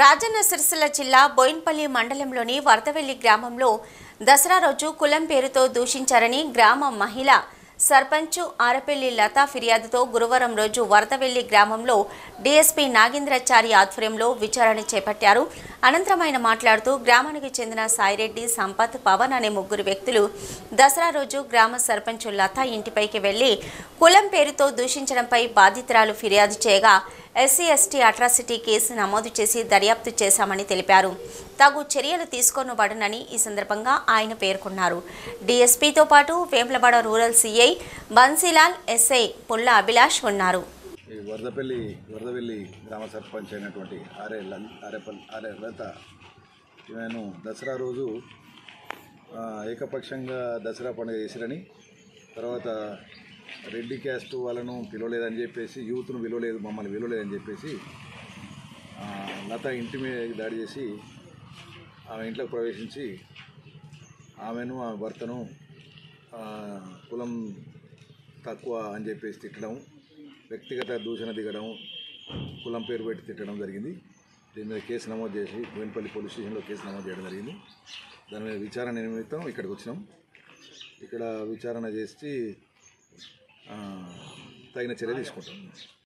రాజన్న సిరిసిల్ల జిల్లా బోయిన్పల్లి మండలంలోని వరదవెల్లి గ్రామంలో దసరా రోజు కులం పేరుతో దూషించారని గ్రామ మహిళ సర్పంచ్ ఆరపల్లి లతా ఫిర్యాదుతో గురువారం రోజు వరదవెల్లి గ్రామంలో డీఎస్పీ నాగేంద్రాచారి ఆధ్వర్యంలో విచారణ చేపట్టారు అనంతరం ఆయన మాట్లాడుతూ గ్రామానికి చెందిన సాయిరెడ్డి సంపత్ పవన్ అనే ముగ్గురు వ్యక్తులు దసరా రోజు గ్రామ సర్పంచ్ లతా ఇంటిపైకి వెళ్లి కులం పేరుతో దూషించడంపై బాధితురాలు ఫిర్యాదు చేయగా ఎస్సీ ఎస్టీ అట్రాసిటీ కేసు నమోదు చేసి దర్యాప్తు చేశామని తెలిపారు తగు చర్యలు తీసుకోనబడునని ఈ సందర్భంగా ఆయన పేర్కొన్నారు డీఎస్పీతో పాటు Vemulawada rural CI Bansilal SI Pulla Abhilash ఉన్నారు ఈ వరదపల్లి వరదవెల్లి గ్రామ సర్పంచ్ అయినటువంటి ఆర్ఏ లల్ ఆర్ఏపల్ ఆర్ఏ లత ఈమెను దసరా రోజు ఆ, ఏకపక్షంగా దసరా పండుగ చేసిరని తర్వాత రెడ్డి క్యాస్ట్ వాళ్ళను పిలవలేదని చెప్పేసి యూత్ను విలువలేదు మమ్మల్ని విలువలేదని చెప్పేసి ఆ, లత ఇంటి మీద దాడి చేసి ఆమె ఇంట్లోకి ప్రవేశించి ఆమెను ఆమె భర్తను ఆ, కులం తక్కువ అని చెప్పేసి తిట్టడం వ్యక్తిగత దూషణ దిగడం కులం పేరు పెట్టి తిట్టడం జరిగింది దీని మీద కేసు నమోదు చేసి బోయినపల్లి పోలీస్ స్టేషన్లో కేసు నమోదు చేయడం జరిగింది దాని మీద విచారణ నిమిత్తం ఇక్కడికి వచ్చినాం ఇక్కడ విచారణ చేసి ఆ, తగిన చర్య తీసుకుంటాం